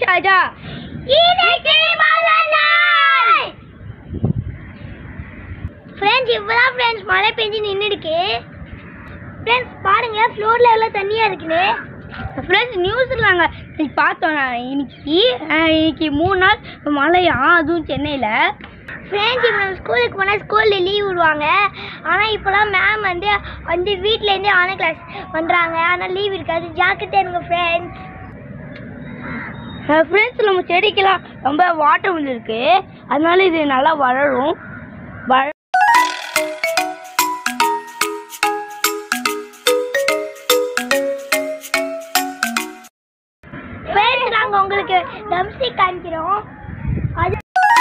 ராஜா இன்னைக்கு மழை நாள் ஃப்ரெண்ட்ஸ் இப்போதான் ஃப்ரெண்ட்ஸ் மழை பெஞ்சு நின்றுருக்கு ஃப்ரெண்ட்ஸ் பாருங்க ஃப்ளோரில் எவ்வளோ தண்ணியாக இருக்குன்னு ஃப்ரெண்ட்ஸ் நியூஸில் நாங்கள் இன்னைக்கு பார்த்தோம் நான் இன்னைக்கு அஹ், இன்னைக்கு மூணு நாள் மழையா அதுவும் சென்னையில் ஃப்ரெண்ட்ஸ் இப்போ நம்ம ஸ்கூலுக்கு போனால் ஸ்கூலில் லீவ் விடுவாங்க ஆனால் இப்போலாம் மேம் வந்து வந்து வீட்டிலேருந்தே ஆன்லைன் கிளாஸ் பண்ணுறாங்க ஆனால் லீவ் இருக்காது ஜாக்கிரதையா இருங்க ஃப்ரெண்ட்ஸ் ஃப்ரெண்ட்ஸ் நம்ம செடிக்கெல்லாம் ரொம்ப வாட்டர் வந்துருக்கு அதனால இது நல்லா வளரும் வள ஃப்ரெண்ட்ஸ் நாங்கள் உங்களுக்கு டம்ஸ்டிக் காமிக்கிறோம் அது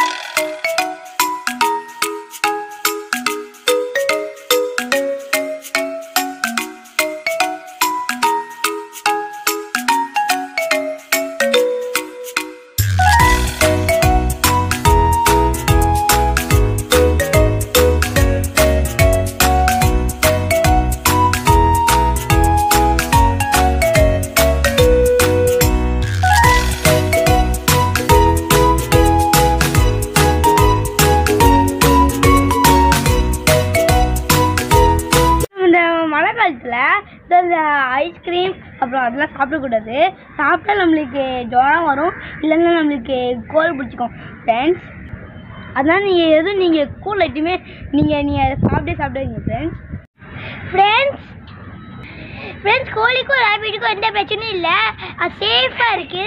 இந்த மழை காலத்தில் இந்த ஐஸ்கிரீம் அப்புறம் அதெல்லாம் சாப்பிடக்கூடாது சாப்பிட்டா நம்மளுக்கு ஜுரம் வரும் இல்லைன்னா நம்மளுக்கு கோல் பிடிச்சிக்கும் ஃப்ரெண்ட்ஸ் அதனால் நீங்கள் எதுவும் நீங்கள் கூல் ஐட்டமே நீங்கள் நீங்கள் சாப்பிட்டே சாப்பிடுவீங்க ஃப்ரெண்ட்ஸ் ஃப்ரெண்ட்ஸ் ஃப்ரெண்ட்ஸ் கோழிக்கும் ரேபிட்டுக்கும் எந்த பிரச்சனையும் இல்லை அது சேஃபாக இருக்கு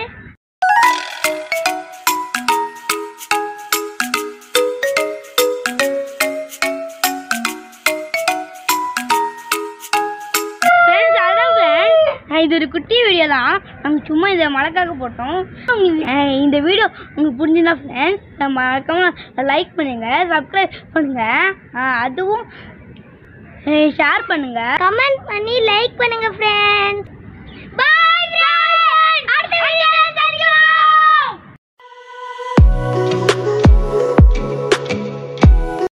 ஃப்ரெண்ட்ஸ் அதான் ஃப்ரெண்ட்ஸ் இது ஒரு குட்டி வீடியோ தான் நாங்கள் சும்மா இதை மழைக்காக போட்டோம் உங்களுக்கு, அஹ், இந்த வீடியோ உங்களுக்கு புரிஞ்சுதா ஃப்ரெண்ட்ஸ் மறக்காம லைக் பண்ணுங்க சப்ஸ்கிரைப் பண்ணுங்க அஹ், அதுவும் ஷேர் பண்ணுங்க கமெண்ட் பண்ணி லைக் பண்ணுங்க ஃப்ரெண்ட்ஸ்